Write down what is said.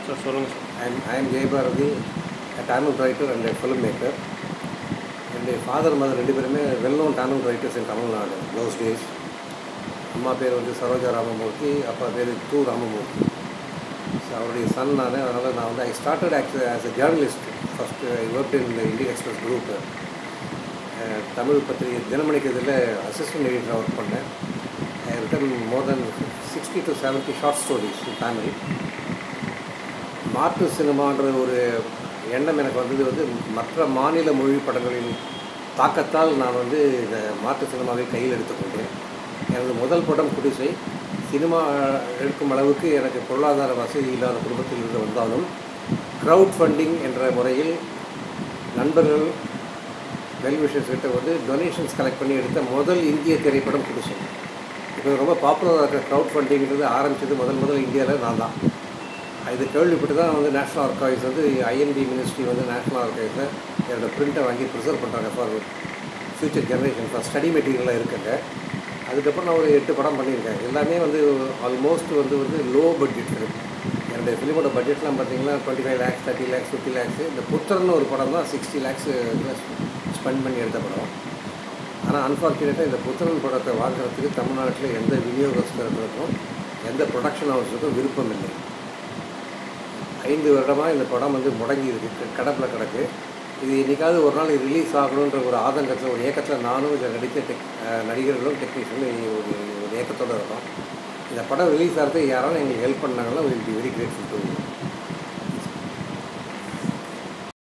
Sir சொல்லுங்கள் sir I am, I am Jayabharati, a Tamil writer and a filmmaker. என்னுடைய father mother ரெண்டு பேருமே well known Tamil writers in Tamil Nadu those days அம்மா பேர் வந்து சரோஜா ராமமூர்த்தி அப்பா பேர் து ராமமூர்த்தி ஸோ அவருடைய சன் நான் அதனால் நான் வந்து I started actually as a journalist first I work in Indian Express group Tamil பத்திரிகை தினமணிக்கு இதில் அசிஸ்டன்ட் எடிட்டராக ஒர்க் பண்ணேன் I written more then sixty to seventy short stories in Tamil மாற்று சினிமான்ற ஒரு எண்ணம் எனக்கு வந்தது வந்து மற்ற மாநில மொழி படங்களின் தாக்கத்தால் நான் வந்து இந்த மாற்று சினிமாவை கையில் எடுத்துக்கொண்டேன் எனது முதல் படம் குடிசை சினிமா எடுக்கும் அளவுக்கு எனக்கு பொருளாதார வசதி இல்லாத குடும்பத்தில் இருந்து வந்தாலும் க்ரௌட் ஃபண்டிங் என்ற முறையில் நண்பர்கள் வெல்விஷர்ஸ் கிட்ட வந்து டொனேஷன்ஸ் கலெக்ட் பண்ணி எடுத்த முதல் இந்திய திரைப்படம் குடிசை இப்போ ரொம்ப பாப்புலராக இருக்கிற க்ரௌட் ஃபண்டிங்கிறது ஆரம்பித்தது முதல் முதல் இந்தியாவில் நான் தான் இது கேள்விப்பட்டு தான் வந்து நேஷ்னல் ஆர்கைவ்ஸ் வந்து ஐஎன்பி மினிஸ்ட்ரி வந்து நேஷ்னல் ஆர்கைவ்ஸில் என்னோட பிரிண்ட்டை வாங்கி ப்ரிசர்வ் பண்ணுறாங்க for future generation for study மெட்டீரியலாக இருக்குங்க அதுக்கப்புறம் நான் ஒரு எட்டு படம் பண்ணியிருக்கேன் எல்லாமே வந்து ஆல்மோஸ்ட் வந்து வந்து லோ பட்ஜெட் ஃபிலிம் என்னுடைய ஃபிலிமோட பட்ஜெட்லாம் பார்த்தீங்கன்னா twenty five lakhs thirty lakhs fifty lakhs இந்த புத்தர்னு ஒரு படம் தான் சிக்ஸ்டி லேக்ஸ் ஸ்பெண்ட் பண்ணி எடுத்த படம் ஆனால் அன்ஃபார்ச்சுனேட்டாக இந்த புத்தரன் படத்தை வாங்குறதுக்கு தமிழ்நாட்டில் எந்த விநியோகஸ்தர்களுக்கும் எந்த ப்ரொடக்ஷன் ஹவுஸுக்கும் விருப்பம் இல்லை ஐந்து வருடமாக இந்த படம் வந்து முடங்கி இருக்கு கடப்பில் கிடக்கு இது என்றைக்காவது ஒரு நாள் ரிலீஸ் ஆகணுன்ற ஒரு ஆதங்கத்தில் ஒரு ஏக்கத்தில் நானும் இதில் நடித்த டெக் அஹ் நடிகர்களும் டெக்னீஷியனும் ஒரு ஒரு ஏக்கத்தோடு இருக்கோம் இந்த படம் ரிலீஸ் ஆகிறது யாராலும் எங்களுக்கு ஹெல்ப் பண்ணாங்கன்னா will be very grateful to